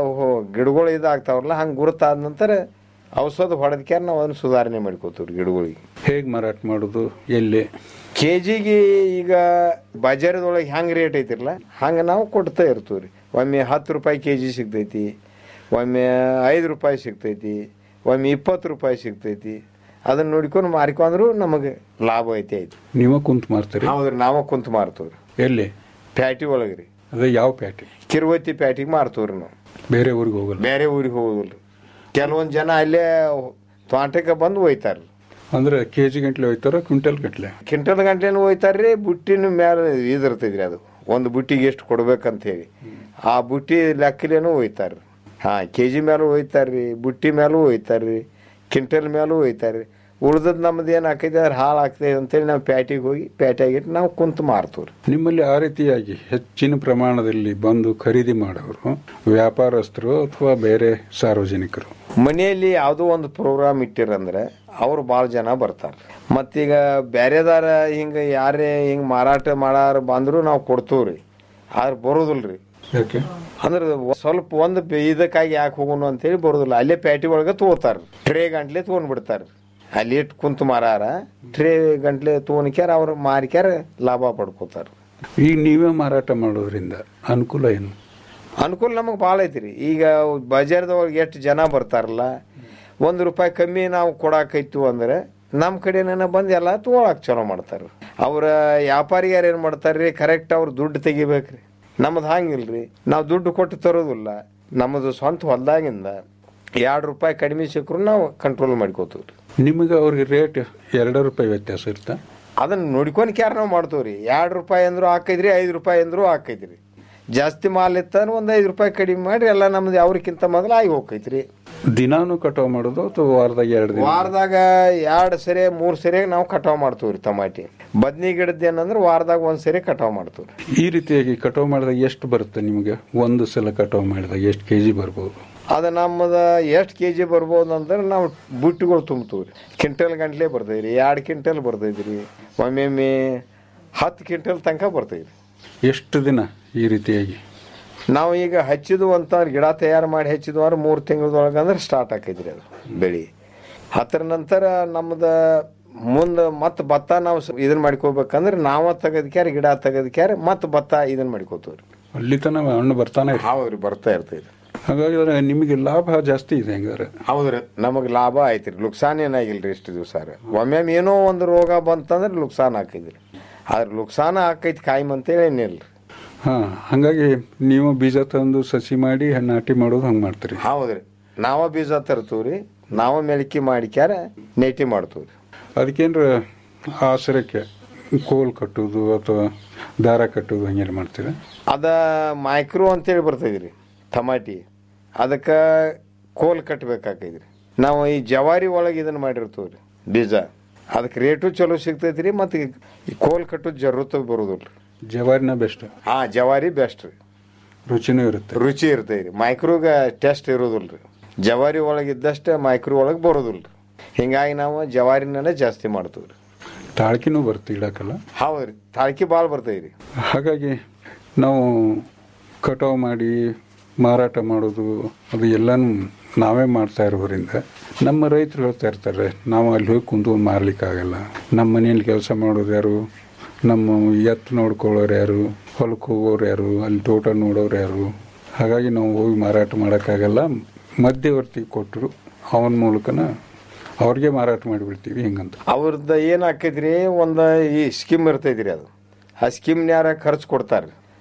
ಗಿಡಗಳು ಇದಾಗ್ತಾವ್ರಲ್ಲ ಹಂಗೆ ಗುರುತಾದ ನಂತರ ಔಷಧ ಹೊಡೆದ್ಕ್ಯಾರ ನಾವು ಅದನ್ನ ಸುಧಾರಣೆ ಮಾಡ್ಕೋತೀವ್ರಿ ಗಿಡಗಳಿಗೆ ಹೇಗೆ ಮಾರಾಟ ಮಾಡೋದು ಎಲ್ಲಿ ಕೆ ಜಿಗೆ ಈಗ ಬಜಾರದೊಳಗೆ ಹೆಂಗೆ ರೇಟ್ ಐತಿರಲ್ಲ ಹಂಗೆ ನಾವು ಕೊಡ್ತಾ ಇರ್ತೀವಿ ರೀ ಒಮ್ಮೆ ಹತ್ತು ರೂಪಾಯಿ ಕೆ ಜಿ ಸಿಗ್ತೈತಿ ಒಮ್ಮೆ ಐದು ರೂಪಾಯಿ ಸಿಗ್ತೈತಿ ಒಮ್ಮೆ ಇಪ್ಪತ್ತು ರೂಪಾಯಿ ಸಿಗ್ತೈತಿ ಅದನ್ನ ನೋಡ್ಕೊಂಡು ಮಾರಿಕೊಂಡ್ರು ನಮಗೆ ಲಾಭ ಐತಿ ಐತಿ ನೀವ ಕುಂತು ಮಾರ್ತೀರಿ ಹೌದ್ರಿ ನಾವು ಕುಂತ ಮಾರ್ತೀವ್ರಿ ಎಲ್ಲಿ ಪ್ಯಾಟಿ ಒಳಗೆ ರೀ ಅದೇ ಯಾವ ಪ್ಯಾಟಿ ಕಿರುವತ್ತಿ ಪ್ಯಾಟಿಗೆ ಮಾರ್ತೀವ್ರಿ ನಾವು ಬೇರೆ ಊರಿಗೆ ಹೋಗಲ್ಲ ಬೇರೆ ಊರಿಗೆ ಹೋಗೋದಿಲ್ಲ ಕೆಲವೊಂದು ಜನ ಅಲ್ಲೇ ತೋಟಕ್ಕೆ ಬಂದು ಒಯ್ತಾರ್ರಿ ಅಂದ್ರೆ ಕೆ ಜಿ ಗಂಟ್ಲೆ ಹೋಯ್ತಾರ ಕ್ವಿಂಟಲ್ ಗಂಟ್ಲೆ ಕ್ವಿಂಟಲ್ ಗಂಟೆನೂ ಒಯ್ತಾರ್ರಿ ಬುಟ್ಟಿನ ಮೇಲೆ ಇದಿರ್ತೈತ್ರಿ ಅದು ಒಂದು ಬುಟ್ಟಿಗೆ ಎಷ್ಟು ಕೊಡ್ಬೇಕಂತ ಹೇಳಿ ಆ ಬುಟ್ಟಿ ಲೆಕ್ಕಲೇನು ಒಯ್ತಾರ್ರಿ ಹಾ ಕೆ ಜಿ ಮೇಲೂ ಒಯ್ತಾರ್ರಿ ಬುಟ್ಟಿ ಮೇಲೂ ಒಯ್ತಾರ್ರಿ ಕ್ವಿಂಟಲ್ ಮೇಲೂ ಒಯ್ತಾರ್ರಿ ಉಳ್ದದ್ ನಮ್ದು ಏನು ಹಾಕೈತೆ ಅದ್ರ ಹಾಳು ಆಗ್ತದೆ ಅಂತೇಳಿ ನಾವು ಪ್ಯಾಟಿಗೆ ಹೋಗಿ ಪ್ಯಾಟಿಯಾಗಿಟ್ಟು ನಾವು ಕುಂತು ಮಾರ್ತೀವ್ರಿ ನಿಮ್ಮಲ್ಲಿ ಆ ರೀತಿಯಾಗಿ ಹೆಚ್ಚಿನ ಪ್ರಮಾಣದಲ್ಲಿ ಬಂದು ಖರೀದಿ ಮಾಡೋರು ವ್ಯಾಪಾರಸ್ಥರು ಅಥವಾ ಬೇರೆ ಸಾರ್ವಜನಿಕರು ಮನೆಯಲ್ಲಿ ಯಾವುದೋ ಒಂದು ಪ್ರೋಗ್ರಾಮ್ ಇಟ್ಟಿರಂದ್ರೆ ಅವ್ರು ಭಾಳ ಜನ ಬರ್ತಾರೆ ಮತ್ತೀಗ ಬೇರೆದಾರ ಹಿಂಗೆ ಯಾರೇ ಹಿಂಗೆ ಮಾರಾಟ ಮಾಡಾರ ಬಂದ್ರು ನಾವು ಕೊಡ್ತೀವ್ರಿ ಆದ್ರೆ ಬರೋದಿಲ್ರಿ ಯಾಕೆ ಅಂದ್ರೆ ಸ್ವಲ್ಪ ಒಂದು ಬೆ- ಇದಕ್ಕಾಗಿ ಯಾಕೆ ಹೋಗೋಣ ಅಂತೇಳಿ ಬರೋದಿಲ್ಲ ಅಲ್ಲೇ ಪ್ಯಾಟಿ ಒಳಗೆ ತಗೋತಾರ ಟ್ರೇ ಗಂಟ್ಲೆ ತೊಗೊಂಡ್ಬಿಡ್ತಾರ ಅಲ್ಲಿ ಇಟ್ಟು ಕುಂತು ಮಾರಾರ ಟ್ರೇ ಗಂಟ್ಲೆ ತೊಗೊಂಡ್ಕ್ಯಾರ ಅವ್ರು ಮಾರಿಕ್ಯಾರ ಲಾಭ ಪಡ್ಕೋತಾರ ಈಗ ನೀವೇ ಮಾರಾಟ ಮಾಡೋದ್ರಿಂದ ಅನುಕೂಲ ಏನು ಅನುಕೂಲ ನಮಗೆ ಭಾಳ ಐತ್ರಿ ಈಗ ಬಜಾರ್ದೊಳಗೆ ಎಷ್ಟು ಜನ ಬರ್ತಾರಲ್ಲ ಒಂದು ರೂಪಾಯಿ ಕಮ್ಮಿ ನಾವು ಕೊಡಾಕೈತು ಅಂದ್ರೆ ನಮ್ಮ ಕಡೆನ ಬಂದು ಎಲ್ಲ ತೊಗೊಳಕ್ ಚಲೋ ಮಾಡ್ತಾರೆ ಅವ್ರ ವ್ಯಾಪಾರಿಗಾರ ಏನು ಮಾಡ್ತಾರ್ರಿ ಕರೆಕ್ಟ್ ಅವ್ರು ದುಡ್ಡು ತೆಗಿಬೇಕ್ರಿ ನಮ್ದು ಹಂಗಿಲ್ರಿ ನಾವು ದುಡ್ಡು ಕೊಟ್ಟು ತರೋದಿಲ್ಲ ನಮ್ಮದು ಸ್ವಂತ ಹೊಲ್ದಾಗಿಂದ ಎರಡು ರೂಪಾಯಿ ಕಡಿಮೆ ಸಿಕ್ಕರು ನಾವು ಕಂಟ್ರೋಲ್ ಮಾಡ್ಕೋತೀವ್ರಿ ನಿಮಗೆ ಅವ್ರಿಗೆ ರೇಟ್ ಎರಡು ರೂಪಾಯಿ ವ್ಯತ್ಯಾಸ ಇರ್ತಾ ಅದನ್ನ ನೋಡ್ಕೊಂಡು ಕ್ಯಾರ ನಾವು ಮಾಡ್ತೀವ್ರಿ ಎರಡು ರೂಪಾಯಿ ಅಂದ್ರು ಹಾಕೈದ್ರಿ ಐದು ರೂಪಾಯಿ ಅಂದ್ರು ಹಾಕೈತ್ರಿ ಜಾಸ್ತಿ ಮಾಲ್ ಇತ್ತಂದ್ರೆ ಒಂದು ಐದು ರೂಪಾಯಿ ಕಡಿಮೆ ಮಾಡಿ ಎಲ್ಲ ನಮ್ದು ಅವ್ರಿಗಿಂತ ಮೊದಲು ಆಗಿ ಹೋಗೈತ್ರಿ ದಿನಾನು ಕಟಾವ್ ಮಾಡೋದು ಅಥವಾ ವಾರದಾಗ ಎರಡು ದಿನ ವಾರದಾಗ ಎರಡು ಸರಿ ಮೂರು ಸರಿ ನಾವು ಕಟಾವ್ ಮಾಡ್ತೀವ್ರಿ ಟಮಾಟಿ ಬದ್ನಿ ಗಿಡದ ಏನಂದ್ರೆ ವಾರದಾಗ ಒಂದ್ ಸರಿ ಕಟಾವ್ ಮಾಡ್ತೀವ್ರಿ ಈ ರೀತಿಯಾಗಿ ಕಟಾವ್ ಮಾಡಿದಾಗ ಎಷ್ಟು ಬರುತ್ತೆ ನಿಮಗೆ ಒಂದು ಸಲ ಕಟಾವ್ ಮಾಡಿದಾಗ ಎಷ್ಟು ಕೆ ಜಿ ಬರ್ಬೋದು ಅದು ನಮ್ಮದ ಎಷ್ಟು ಕೆ ಜಿ ಬರ್ಬೋದು ಅಂದ್ರೆ ನಾವು ಬುಟ್ಟಿಗಳು ತುಂಬ್ತೀವ್ರಿ ಕ್ವಿಂಟಲ್ ಗಂಟ್ಲೆ ಬರ್ತೈತ್ರಿ ಎರಡು ಕ್ವಿಂಟಲ್ ಬರ್ತೈತ್ರಿ ಒಮ್ಮೊಮ್ಮೆ ಹತ್ತು ಕ್ವಿಂಟಲ್ ತನಕ ಬರ್ತೈತ್ರಿ ಎಷ್ಟು ದಿನ ಈ ರೀತಿಯಾಗಿ ನಾವು ಈಗ ಹಚ್ಚಿದ್ವು ಅಂತಂದ್ರೆ ಗಿಡ ತಯಾರು ಮಾಡಿ ಹಚ್ಚಿದ್ವು ಅಂದ್ರೆ ಮೂರು ತಿಂಗಳದೊಳಗೆ ಅಂದ್ರೆ ಸ್ಟಾರ್ಟ್ ಆಕೈತ್ರಿ ಅದು ಬೆಳಿ ಅದರ ನಂತರ ನಮ್ದು ಮುಂದೆ ಮತ್ತೆ ಭತ್ತ ನಾವು ಸ- ಇದನ್ನ ಮಾಡ್ಕೋಬೇಕಂದ್ರೆ ನಾವ ತೆಗೆದ್ಕ್ಯಾರ ಗಿಡ ತೆಗೆದ್ಕ್ಯಾರ ಮತ್ತೆ ಭತ್ತ ಇದನ್ನ ಮಾಡ್ಕೋತೀವ್ರಿ ಅಲ್ಲಿ ತನಕ ಹಣ್ಣು ಬರ್ತಾನೆ ಇರ್ತದೆ. ಹೌದ್ರಿ ಬರ್ತಾ ಇರ್ತೈತಿ ಹಾಗಾಗಿ ಅದ್ರ ನಿಮಗೆ ಲಾಭ ಜಾಸ್ತಿ ಇದೆ ಹೆಂಗಾರೆ ಹೌದ್ರಿ ನಮಗೆ ಲಾಭ ಐತ್ರಿ ಲುಕ್ಸಾನ್ ಏನಾಗಿಲ್ರಿ ಇಷ್ಟು ದಿವಸ ಒಮ್ಮೊಮ್ಮೆ ಏನೋ ಒಂದು ರೋಗ ಬಂತಂದ್ರೆ ಲುಕ್ಸಾನ್ ಹಾಕಿದ್ರಿ ಆದ್ರೆ ಲುಕ್ಸಾನ ಹಾಕೈತಿ ಕಾಯಂ ಅಂತೇಳಿ ಏನಿಲ್ರಿ ಹಾ ಹಂಗಾಗಿ ನೀವು ಬೀಜ ತಂದು ಸಸಿ ಮಾಡಿ ನಾಟಿ ಮಾಡೋದು ಹಂಗೆ ಮಾಡ್ತೀರಿ ಹೌದ್ರಿ ನಾವ ಬೀಜ ತರ್ತೀವ್ರಿ ನಾವ ಮೆಳಕಿ ಮಾಡಿಕ್ಯಾರ ನೆಟಿ ಮಾಡ್ತೀವ್ರಿ ಅದಕ್ಕೇನ್ರ ಆಸರಕ್ಕೆ ಕೋಲ್ ಕಟ್ಟೋದು ಅಥವಾ ದಾರ ಕಟ್ಟೋದು ಹಂಗೇನು ಮಾಡ್ತೀರಾ ಅದ ಮೈಕ್ರೋ ಅಂತೇಳಿ ಬರ್ತೈತ್ರಿ ಟಮಾಟಿ ಅದಕ್ಕೆ ಕೋಲ್ ಕಟ್ಟಬೇಕಾಕೈತ್ರಿ ನಾವು ಈ ಜವಾರಿ ಒಳಗೆ ಇದನ್ನ ಮಾಡಿರ್ತೀವ್ರಿ ಬೀಜ ಅದಕ್ಕೆ ರೇಟು ಚಲೋ ಸಿಗ್ತೈತ್ರಿ ಮತ್ತು ಈ ಕೋಲ್ ಕಟ್ಟೋದು ಜರುತ್ತ ಬರೋದಿಲ್ರಿ ಜವಾರಿನ ಬೆಸ್ಟ್ ಹಾ ಜವಾರಿ ಬೆಸ್ಟ್ ರೀ ರುಚಿನೂ ಇರುತ್ತೆ ರುಚಿ ಇರ್ತೈತ್ರಿ ಮೈಕ್ರೋಗ ಟೆಸ್ಟ್ ಇರೋದಿಲ್ರಿ ಜವಾರಿ ಒಳಗೆ ಇದ್ದಷ್ಟೇ ಮೈಕ್ರೋ ಒಳಗೆ ಬರೋದಿಲ್ರಿ ಹಿಂಗಾಗಿ ನಾವು ಜವಾರಿನೇ ಜಾಸ್ತಿ ಮಾಡ್ತೀವ್ರಿ ತಾಳ್ಕಿನೂ ಬರುತ್ತೆ ಇಡಕ್ಕಲ್ಲ ಹೌದ್ರಿ ತಾಳ್ಕಿ ಭಾಳ ಬರ್ತೈತ್ರಿ ಹಾಗಾಗಿ ನಾವು ಕಟಾವು ಮಾಡಿ ಮಾರಾಟ ಮಾಡೋದು ಅದು ಎಲ್ಲನೂ ನಾವೇ ಮಾಡ್ತಾ ಇರೋದ್ರಿಂದ ನಮ್ಮ ರೈತರು ಹೇಳ್ತಾ ಇರ್ತಾರೆ ನಾವು ಅಲ್ಲಿ ಹೋಗಿ ಕುಂತು ಮಾರ್ಲಿಕ್ಕಾಗಲ್ಲ ನಮ್ಮ ಮನೆಯಲ್ಲಿ ಕೆಲಸ ಮಾಡೋರು ಯಾರು ನಮ್ಮ ಎತ್ತು ನೋಡ್ಕೊಳ್ಳೋರು ಯಾರು ಹೊಲಕ್ಕೆ ಹೋಗೋರು ಯಾರು ಅಲ್ಲಿ ತೋಟ ನೋಡೋರು ಯಾರು ಹಾಗಾಗಿ ನಾವು ಹೋಗಿ ಮಾರಾಟ ಮಾಡೋಕ್ಕಾಗಲ್ಲ ಮಧ್ಯವರ್ತಿ ಕೊಟ್ಟರು ಅವನ ಮೂಲಕನ ಅವ್ರಿಗೆ ಮಾರಾಟ ಮಾಡಿಬಿಡ್ತೀವಿ ಹಿಂಗಂತ ಅವ್ರದ್ದು ಏನು ಆಕೈತ್ರಿ ಒಂದು ಈ ಸ್ಕೀಮ್ ಇರ್ತೈತ್ರಿ ಅದು ಆ ಸ್ಕೀಮ್ನ್ಯಾರ ಖರ್ಚು ಕೊಡ್ತಾರೆ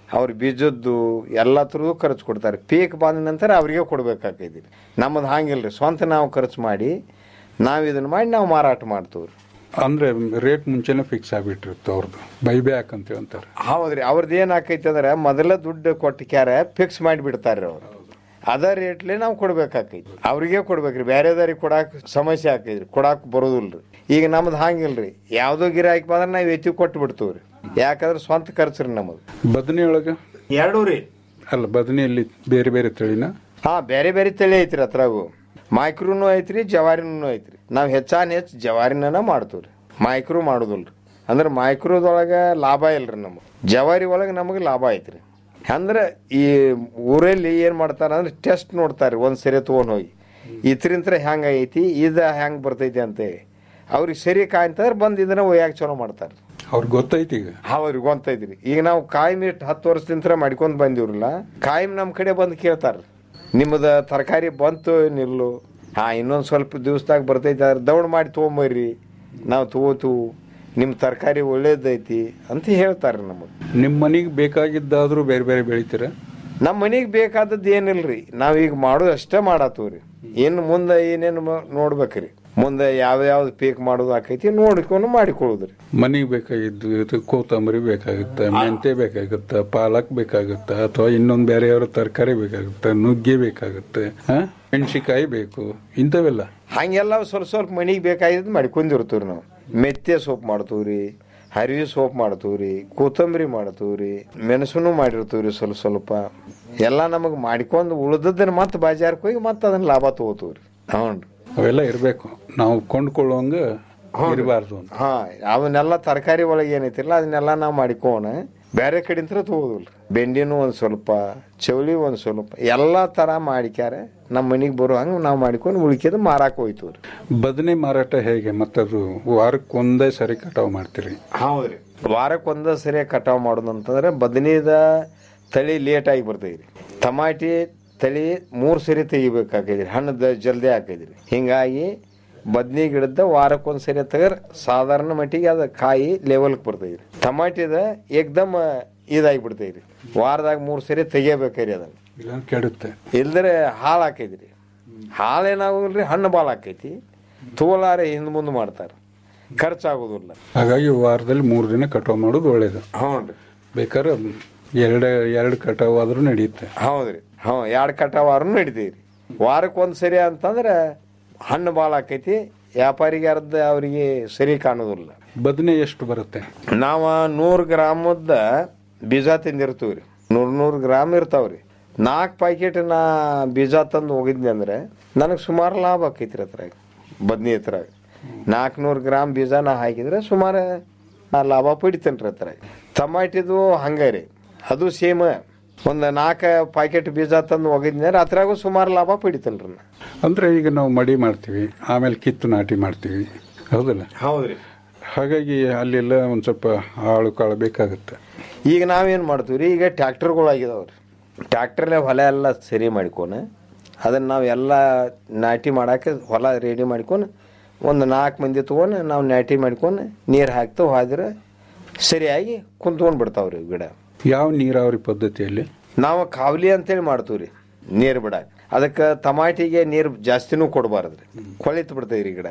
ಅವ್ರ ಬೀಜದ್ದು ಎಲ್ಲ ಥರದ್ದು ಖರ್ಚು ಕೊಡ್ತಾರೆ ಪೀಕ್ ಬಂದ ನಂತರ ಅವ್ರಿಗೆ ಕೊಡ್ಬೇಕಾಕೈತಿ ನಮ್ಮದು ಹಂಗಿಲ್ರಿ ಸ್ವಂತ ನಾವು ಖರ್ಚು ಮಾಡಿ ನಾವು ಇದನ್ನ ಮಾಡಿ ನಾವು ಮಾರಾಟ ಮಾಡ್ತೀವಿ ಅಂದ್ರೆ ರೇಟ್ ಮುಂಚೆನೆ ಫಿಕ್ಸ್ ಆಗ್ಬಿಟ್ಟಿರುತ್ತೆ ಅವ್ರದ್ದು ಬೈಬ್ಯಾಕ್ ಅಂತ ಅಂತಾರೆ ಹೌದ್ರಿ ಅವ್ರದ್ದು ಏನು ಆಕೈತಿ ಅಂದ್ರೆ ಮೊದಲ ದುಡ್ಡು ಕೊಟ್ಟು ಕ್ಯಾರ ಫಿಕ್ಸ್ ಮಾಡಿಬಿಡ್ತಾರೆ ಅವ್ರು ಅದ ರೇಟ್ಲೆ ನಾವು ಕೊಡ್ಬೇಕಾಕೈತಿ ಅವ್ರಿಗೆ ಕೊಡ್ಬೇಕ್ರಿ ಬೇರೆದವ್ರಿಗೆ ಕೊಡಾಕ ಸಮಸ್ಯೆ ಆಕೈತ್ರಿ ಕೊಡಾಕ್ ಬರೋದಿಲ್ರಿ ಈಗ ನಮ್ದು ಹಂಗಿಲ್ರಿ ಯಾವ್ದೋ ಗಿರಾಕಿ ಬಂದ್ರೆ ನಾವು ಎತ್ತಿ ಕೊಟ್ಟು ಬಿಡ್ತೀವ್ರಿ ಯಾಕಂದ್ರೆ ಸ್ವಂತ ಖರ್ಚು ರೀ ನಮ್ಮದು ಬದನೆ ಒಳಗೆ ಎರಡೂ ರೀ ಅಲ್ಲ ಬದನೆಯಲ್ಲಿ ಬೇರೆ ಬೇರೆ ತಳಿನ ಹಾ ಬೇರೆ ಬೇರೆ ತಳಿ ಐತ್ರಿ ಅದ್ರಾಗು ಮೈಕ್ರೂನು ಐತ್ರಿ ಜವಾರಿನೂ ಐತ್ರಿ ನಾವು ಹೆಚ್ಚಾನ್ ಹೆಚ್ಚು ಜವಾರಿನ ಮಾಡ್ತೀವ್ರಿ ಮೈಕ್ರೂ ಮಾಡೋದಿಲ್ರಿ ಅಂದ್ರೆ ಮೈಕ್ರೋದೊಳಗೆ ಲಾಭ ಇಲ್ರಿ ನಮಗೆ ಜವಾರಿ ಒಳಗೆ ನಮಗೆ ಲಾಭ ಐತ್ರಿ ಅಂದ್ರೆ ಈ ಊರಲ್ಲಿ ಏನು ಮಾಡ್ತಾರ ಅಂದ್ರೆ ಟೆಸ್ಟ್ ನೋಡ್ತಾರೆ ಒಂದು ಸರಿ ತೊಗೊಂಡು ಹೋಗಿ ಇದ್ರಿಂತ್ರ ಹೆಂಗೆ ಐತಿ ಇದು ಹೆಂಗೆ ಬರ್ತೈತಿ ಅಂತೇಳಿ ಅವ್ರಿಗೆ ಸರಿ ಕಾಯ್ತಂದ್ರೆ ಬಂದು ಇದನ್ನ ಒಯ್ಯಾಕೆ ಚಲೋ ಮಾಡ್ತಾರೆ ಅವ್ರಿಗೆ ಗೊತ್ತೈತಿ ಈಗ ಅವ್ರಿಗೆ ಗೊಂತೈತ್ರಿ ಈಗ ನಾವು ಕಾಯಂ ಇಟ್ಟು ಹತ್ತು ವರ್ಷದಿಂದ ಮಾಡ್ಕೊಂಡ್ ಬಂದಿವ್ರಲ್ಲ ಕಾಯಂ ನಮ್ಮ ಕಡೆ ಬಂದು ಕೇಳ್ತಾರ ನಿಮ್ಮದ ತರಕಾರಿ ಬಂತು ನಿಲ್ಲು ಹಾ ಇನ್ನೊಂದು ಸ್ವಲ್ಪ ದಿವಸದಾಗ ಬರ್ತೈತಿ ಅದ್ರ ದೌಡ್ ಮಾಡಿ ತೊಗೊಂಬರ್ರಿ ನಾವು ತಗೋತು ನಿಮ್ಮ ತರಕಾರಿ ಒಳ್ಳೇದೈತಿ ಅಂತ ಹೇಳ್ತಾರೆ ನಮಗೆ ನಿಮ್ಮ ಮನೆಗೆ ಬೇಕಾಗಿದ್ದಾದ್ರೂ ಬೇರೆ ಬೇರೆ ಬೆಳಿತೀರ ನಮ್ಮ ಮನೆಗೆ ಬೇಕಾದದ್ದು ಏನಿಲ್ರಿ ನಾವೀಗ ಮಾಡೋದು ಅಷ್ಟೇ ಮಾಡತ್ತವ್ರಿ ಇನ್ನು ಮುಂದೆ ಏನೇನು ಮ- ನೋಡ್ಬೇಕ್ರಿ ಮುಂದೆ ಯಾವ ಯಾವ್ದು ಪೀಕ್ ಮಾಡೋದು ಆಕೈತಿ ನೋಡ್ಕೊಂಡು ಮಾಡಿಕೊಳ್ಳೋದ್ರಿ ಮನೆಗೆ ಬೇಕಾಗಿದ್ದು ಇದು ಕೊತ್ತಂಬರಿ ಬೇಕಾಗುತ್ತೆ ಮೆಂತೆ ಬೇಕಾಗುತ್ತೆ ಪಾಲಕ್ ಬೇಕಾಗುತ್ತೆ ಅಥವಾ ಇನ್ನೊಂದು ಬೇರೆ ಯಾವ ತರಕಾರಿ ಬೇಕಾಗುತ್ತೆ ನುಗ್ಗೆ ಬೇಕಾಗುತ್ತೆ ಹಾ ಮೆಣಸಿಕಾಯಿ ಬೇಕು ಇಂಥವೆಲ್ಲ ಹಂಗೆಲ್ಲ ಸ್ವಲ್ಪ ಸ್ವಲ್ಪ ಮನಿಗೆ ಬೇಕಾಗಿದ್ದು ಮಾಡ್ಕೊಂಡಿರ್ತೀವಿ ನಾವು ಮೆತ್ತೆ ಸೋಪ್ ಮಾಡ್ತೀವ್ರಿ ಹರಿವಿ ಸೋಪ್ ಮಾಡ್ತೀವ್ರಿ ಕೊತ್ತಂಬರಿ ಮಾಡ್ತೀವ್ರಿ ಮೆಣಸನ್ನು ಮಾಡಿರ್ತೀವ್ರಿ ಸ್ವಲ್ಪ ಸ್ವಲ್ಪ ಎಲ್ಲ ನಮಗೆ ಮಾಡ್ಕೊಂಡು ಉಳ್ದದ್ದನ್ನ ಮತ್ತೆ ಬಾಜಾರ್ಗೆ ಹೋಗಿ ಮತ್ತೆ ಅದನ್ನ ಲಾಭ ತಗೋತೀವ್ರಿ ಹ್ಞೂ ಅವೆಲ್ಲ ಇರಬೇಕು ನಾವು ಕೊಂಡ್ಕೊಳ್ಳೋಂಗ ಇರಬಾರ್ದು ಅಂತ ಹಾ ಅವನ್ನೆಲ್ಲ ತರಕಾರಿ ಒಳಗೆ ಏನೈತಿಲ್ಲ ಅದನ್ನೆಲ್ಲ ನಾವು ಮಾಡಿಕೋಣ ಬೇರೆ ಕಡೆಯಿಂದ ತಗೋದಿಲ್ಲ ಬೆಂಡಿನೂ ಒಂದು ಸ್ವಲ್ಪ ಚೌಳಿ ಒಂದು ಸ್ವಲ್ಪ ಎಲ್ಲ ಥರ ಮಾಡಿಕ್ಯಾರ ನಮ್ಮ ಮನೆಗೆ ಬರೋ ಹಂಗೆ ನಾವು ಮಾಡ್ಕೊಂಡು ಉಳಿಕೆದು ಮಾರಾಕ ಹೋಯ್ತು ರೀ ಬದನೆ ಮಾರಾಟ ಹೇಗೆ ಮತ್ತದು ವಾರಕ್ಕೆ ಒಂದೇ ಸರಿ ಕಟಾವು ಮಾಡ್ತೀರಿ ಹೌದ್ರಿ ವಾರಕ್ಕೆ ಒಂದ ಸರಿ ಕಟಾವ್ ಮಾಡೋದು ಅಂತಂದ್ರೆ ಬದನಿದ ತಳಿ ಲೇಟ್ ಆಗಿ ಬರ್ತೈತ್ರಿ ಟಮಾಟಿ ತಳಿ ಮೂರು ಸರಿ ತೆಗಿಬೇಕಾಕೈತ್ರಿ ಹಣ್ಣದ ಜಲ್ದಿ ಹಾಕೈತ್ರಿ ಹಿಂಗಾಗಿ ಬದ್ನಿ ಗಿಡದ ವಾರಕ್ಕೊಂದ್ ಸರಿ ತೆಗರ್ ಸಾಧಾರಣ ಮಟ್ಟಿಗೆ ಅದ ಕಾಯಿ ಲೆವೆಲ್ಗೆ ಬರ್ತೈತ್ರಿ ಟಮಾಟಿದ ಏಕ್ದಮ್ ಇದಾಗಿ ಬಿಡ್ತೈತ್ರಿ ವಾರದಾಗ ಮೂರು ಸರಿ ತೆಗಿಬೇಕ್ರಿ ಅದನ್ನ ಇಲ್ಲ ಕೆಡುತ್ತೆ ಇಲ್ದರೆ ಹಾಲು ಹಾಕೈತ್ರಿ ಹಾಲು ಏನಾಗೋದಿಲ್ರಿ ಹಣ್ಣು ಬಾಲ್ ಹಾಕೈತಿ ತೋಲಾರೆ ಹಿಂದ್ ಮುಂದೆ ಮಾಡ್ತಾರೆ ಖರ್ಚಾಗೋದಿಲ್ಲ ಹಾಗಾಗಿ ವಾರದಲ್ಲಿ ಮೂರು ದಿನ ಕಟಾವು ಮಾಡೋದು ಒಳ್ಳೇದು ಹ್ಞೂ ರೀ ಬೇಕಾದ್ರೆ ಎರಡು ಎರಡು ಕಟಾವು ಆದ್ರೂ ನಡೆಯುತ್ತೆ ಹೌದ್ರಿ ಹ್ಞೂ ಎರಡು ಕಟಾವಾರು ನಡಿತೀವಿ ರೀ ವಾರಕ್ಕೆ ಒಂದು ಸರಿ ಅಂತಂದ್ರೆ ಹಣ್ಣು ಭಾಳ ಆಕೈತಿ ವ್ಯಾಪಾರಿಗೆ ಅರ್ಧ ಅವರಿಗೆ ಸರಿ ಕಾಣೋದಿಲ್ಲ ಬದನೆ ಎಷ್ಟು ಬರುತ್ತೆ ನಾವು ನೂರು ಗ್ರಾಮದ ಬೀಜ ತಿಂದಿರ್ತೀವಿ ರೀ ನೂರು ನೂರು ಗ್ರಾಮ್ ಇರ್ತಾವ್ರಿ ನಾಲ್ಕು ಪ್ಯಾಕೆಟ್ ನಾ ಬೀಜ ತಂದು ಹೋಗಿದ್ನಿ ಅಂದ್ರೆ ನನಗೆ ಸುಮಾರು ಲಾಭ ಆಕೈತಿ ಅದ್ರಾಗ ಬದ್ನಿ ಹತ್ರಾಗ ನಾಲ್ಕುನೂರು ಗ್ರಾಮ್ ಬೀಜ ನಾ ಹಾಕಿದ್ರೆ ಸುಮಾರು ನಾ ಲಾಭ ಪಡಿತೇನೆ ರೀ ಅದ್ರಾಗ ಟಮಾಟಿದು ಹಂಗೆ ರೀ ಅದು ಸೇಮ್ ಒಂದು ನಾಲ್ಕು ಪ್ಯಾಕೆಟ್ ಬೀಜ ತಂದು ಹೋಗಿದ್ನಿ ಅಂದ್ರೆ ಅದ್ರಾಗೂ ಸುಮಾರು ಲಾಭ ಪಡಿತೇನೆ ರೀ ನಾ ಅಂದ್ರೆ ಈಗ ನಾವು ಮಡಿ ಮಾಡ್ತೀವಿ ಆಮೇಲೆ ಕಿತ್ತು ನಾಟಿ ಮಾಡ್ತೀವಿ ಹೌದಲ್ಲ ಹೌದ್ರಿ ಹಾಗಾಗಿ ಅಲ್ಲೆಲ್ಲ ಒಂದು ಸ್ವಲ್ಪ ಆಳು ಕಾಳು ಬೇಕಾಗುತ್ತೆ ಈಗ ನಾವೇನು ಮಾಡ್ತೀವಿ ರೀ ಈಗ ಟ್ಯಾಕ್ಟರ್ಗಳಾಗಿದಾವೆ ರೀ ಟ್ಯಾಕ್ಟರ್ಲೆ ಹೊಲ ಎಲ್ಲ ಸರಿ ಮಾಡ್ಕೊಂಡು ಅದನ್ನು ನಾವು ಎಲ್ಲ ನಾಟಿ ಮಾಡಕ್ಕೆ ಹೊಲ ರೆಡಿ ಮಾಡ್ಕೊಂಡು ಒಂದು ನಾಲ್ಕು ಮಂದಿ ತೊಗೊಂಡು ನಾವು ನಾಟಿ ಮಾಡ್ಕೊಂಡು ನೀರು ಹಾಕ್ತೇವೆ ಹೋದ್ರೆ ಸರಿಯಾಗಿ ಕುಂತ್ಕೊಂಡು ಬಿಡ್ತಾವ್ರಿ ಗಿಡ ಯಾವ ನೀರಾವರಿ ಪದ್ಧತಿಯಲ್ಲಿ ನಾವು ಕಾವಲಿ ಅಂತೇಳಿ ಮಾಡ್ತೀವಿ ರೀ ನೀರು ಬಿಡಕ್ಕೆ ಅದಕ್ಕೆ ಟಮಾಟಿಗೆ ನೀರು ಜಾಸ್ತಿನೂ ಕೊಡಬಾರ್ದು ರೀ ಕೊಳಿತು ಬಿಡ್ತೈತೆ ರೀ ಗಿಡ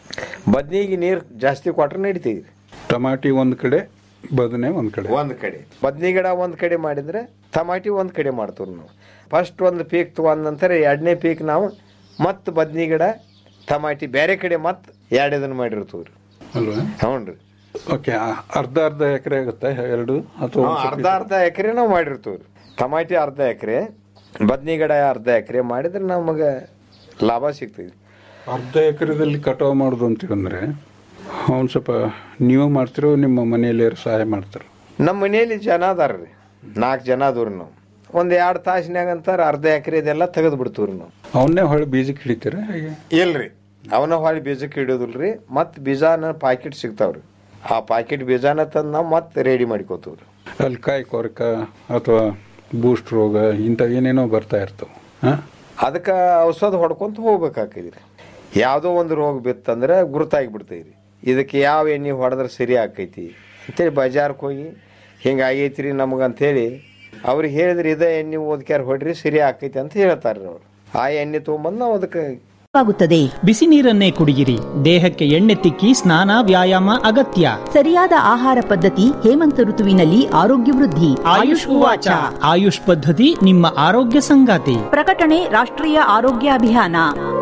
ಬದ್ನಿಗೆ ನೀರು ಜಾಸ್ತಿ ಕೊಟ್ರೆ ನಡಿತೀವಿ ರೀ ಟಮಾಟಿ ಒಂದು ಕಡೆ ಬದನೆ ಒಂದು ಕಡೆ ಒಂದ್ ಕಡೆ ಬದ್ನಿ ಗಿಡ ಒಂದ್ ಕಡೆ ಮಾಡಿದ್ರೆ ಟಮಾಟಿ ಒಂದ್ ಕಡೆ ಮಾಡ್ತೀವಿ ನಾವು ಫಸ್ಟ್ ಒಂದು ಪೀಕ್ ತಗೊಂಡ ನಂತರ ಎರಡನೇ ಪೀಕ್ ನಾವು ಮತ್ತೆ ಬದ್ನಿ ಗಿಡ ಟಮಾಟಿ ಬೇರೆ ಕಡೆ ಮತ್ತೆ ಎರಡು ಇದನ್ನ ಮಾಡಿರ್ತೀವಿ ರೀ ಅಲ್ವಾ ಹ್ಞೂ ರೀ ಓಕೆ ಅರ್ಧ ಅರ್ಧ ಎಕರೆ ಆಗುತ್ತಾ ಎರಡು ಅಥವಾ ಒಂದ್ ಸ್ವಲ್ಪ ಅರ್ಧ ಅರ್ಧ ಎಕರೆ ನಾವು ಮಾಡಿರ್ತೀವಿ ರೀ ಟಮಾಟಿ ಅರ್ಧ ಎಕರೆ ಬದ್ನಿ ಗಿಡ ಅರ್ಧ ಎಕರೆ ಮಾಡಿದ್ರೆ ನಮಗೆ ಲಾಭ ಸಿಗ್ತೈತಿ ಅರ್ಧ ಎಕರೆದಲ್ಲಿ ಕಟಾವು ಮಾಡೋದು ಅಂತಂದ್ರೆ ಒಂದು ಸ್ವಲ್ಪ ನೀವು ಮಾಡ್ತಿರೋ ನಿಮ್ಮ ಮನೆಯಲ್ಲಿ ಯಾರು ಸಹಾಯ ಮಾಡ್ತಾರೆ ನಮ್ಮ ಮನೆಯಲ್ಲಿ ಜನ ಅದಾರ ರೀ ನಾಲ್ಕು ಜನ ಅದಾವ್ರಿ ನಾವು ಒಂದು ಎರಡು ತಾಸಿನಾಗ ಅಂತಾರೆ ಅರ್ಧ ಎಕರೆದೆಲ್ಲ ತೆಗೆದು ಬಿಡ್ತೀವಿ ರೀ ನಾವು ಅವನ್ನೇ ಹೊಳೆ ಬೀಜಕ್ಕೆ ಹಿಡಿತೀರ ಹೇಗೆ ಇಲ್ರಿ ಅವನ ಹೊಳಿ ಬೀಜಕ್ಕೆ ಹಿಡಿಯೋದಿಲ್ರಿ ಮತ್ತೆ ಬೀಜನ ಪಾಕೆಟ್ ಸಿಗ್ತಾವ್ರಿ ಆ ಪಾಕೆಟ್ ಬೀಜನ ತಂದು ನಾವು ಮತ್ತೆ ರೆಡಿ ಮಾಡ್ಕೋತೀವ್ರಿ ಅಲ್ಲಿ ಕಾಯಿ ಕೊರಕ ಅಥವಾ ಬೂಸ್ಟ್ ರೋಗ ಇಂಥ ಏನೇನೋ ಬರ್ತಾ ಇರ್ತವೆ ಹಾಂ ಅದಕ್ಕೆ ಔಷಧ ಹೊಡ್ಕೊಂತ ಹೋಗ್ಬೇಕಾಕಿದ್ರಿ ಯಾವುದೋ ಒಂದು ರೋಗ ಬಿತ್ತಂದ್ರೆ ಗುರುತಾಗಿ ಬಿಡ್ತೈತಿ ಇದಕ್ಕೆ ಯಾವ ಎಣ್ಣೆ ಹೊಡೆದ್ರೆ ಸರಿ ಆಕೈತಿ ಅಂತೇಳಿ ಬಜಾರ್ಗೆ ಹೋಗಿ ಹಿಂಗೆ ಆಗೈತಿ ರೀ ನಮಗೆ ಅಂಥೇಳಿ ಅವ್ರಿಗೆ ಹೇಳಿದ್ರೆ ಇದೇ ಎಣ್ಣೆ ಓದ್ಕ್ಯಾರ ಹೊಡ್ರಿ ಸರಿ ಆಕೈತಿ ಅಂತ ಹೇಳ್ತಾರ್ರಿ ಅವ್ರು ಆ ಎಣ್ಣೆ ತೊಗೊಂಬಂದು ನಾವು ಅದಕ್ಕೆ ಆಗುತ್ತದೆ ಬಿಸಿ ನೀರನ್ನೇ ಕುಡಿಯಿರಿ ದೇಹಕ್ಕೆ ಎಣ್ಣೆ ತಿಕ್ಕಿ ಸ್ನಾನ ವ್ಯಾಯಾಮ ಅಗತ್ಯ ಸರಿಯಾದ ಆಹಾರ ಪದ್ಧತಿ ಹೇಮಂತ ಋತುವಿನಲ್ಲಿ ಆರೋಗ್ಯ ವೃದ್ಧಿ ಆಯುಷ್ ಉವಾಚ ಆಯುಷ್ ಪದ್ಧತಿ ನಿಮ್ಮ ಆರೋಗ್ಯ ಸಂಗಾತಿ ಪ್ರಕಟಣೆ ರಾಷ್ಟ್ರೀಯ ಆರೋಗ್ಯ ಅಭಿಯಾನ